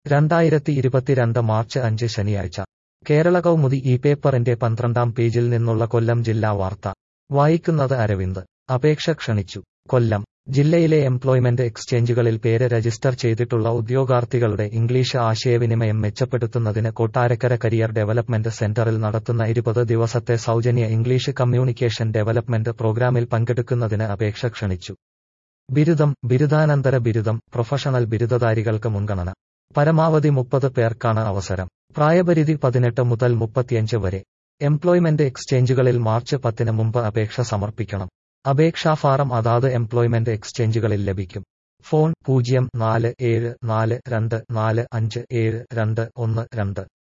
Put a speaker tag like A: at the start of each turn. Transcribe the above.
A: രണ്ടായിരത്തി ഇരുപത്തിരണ്ട് മാർച്ച് അഞ്ച് ശനിയാഴ്ച കേരള കൗമുദി ഈ പേപ്പറിന്റെ പന്ത്രണ്ടാം പേജിൽ നിന്നുള്ള കൊല്ലം ജില്ലാ വാർത്ത വായിക്കുന്നത് അരവിന്ദ് അപേക്ഷ ക്ഷണിച്ചു കൊല്ലം ജില്ലയിലെ എംപ്ലോയ്മെന്റ് എക്സ്ചേഞ്ചുകളിൽ പേര് രജിസ്റ്റർ ചെയ്തിട്ടുള്ള ഉദ്യോഗാർത്ഥികളുടെ ഇംഗ്ലീഷ് ആശയവിനിമയം മെച്ചപ്പെടുത്തുന്നതിന് കൊട്ടാരക്കര കരിയർ ഡെവലപ്മെന്റ് സെന്ററിൽ നടത്തുന്ന ഇരുപത് ദിവസത്തെ സൗജന്യ ഇംഗ്ലീഷ് കമ്മ്യൂണിക്കേഷൻ ഡെവലപ്മെന്റ് പ്രോഗ്രാമിൽ പങ്കെടുക്കുന്നതിന് അപേക്ഷ ക്ഷണിച്ചു ബിരുദം ബിരുദാനന്തര ബിരുദം പ്രൊഫഷണൽ ബിരുദധാരികൾക്ക് മുൻഗണന പരമാവധി മുപ്പത് പേർക്കാണ് അവസരം പ്രായപരിധി പതിനെട്ട് മുതൽ മുപ്പത്തിയഞ്ച് വരെ എംപ്ലോയ്മെന്റ് എക്സ്ചേഞ്ചുകളിൽ മാർച്ച് പത്തിന് മുമ്പ് അപേക്ഷ സമർപ്പിക്കണം അപേക്ഷാ ഫാറം അതാത് എംപ്ലോയ്മെന്റ് എക്സ്ചേഞ്ചുകളിൽ ലഭിക്കും ഫോൺ പൂജ്യം നാല് ഏഴ് നാല് രണ്ട് നാല് അഞ്ച് ഏഴ് രണ്ട് ഒന്ന് രണ്ട്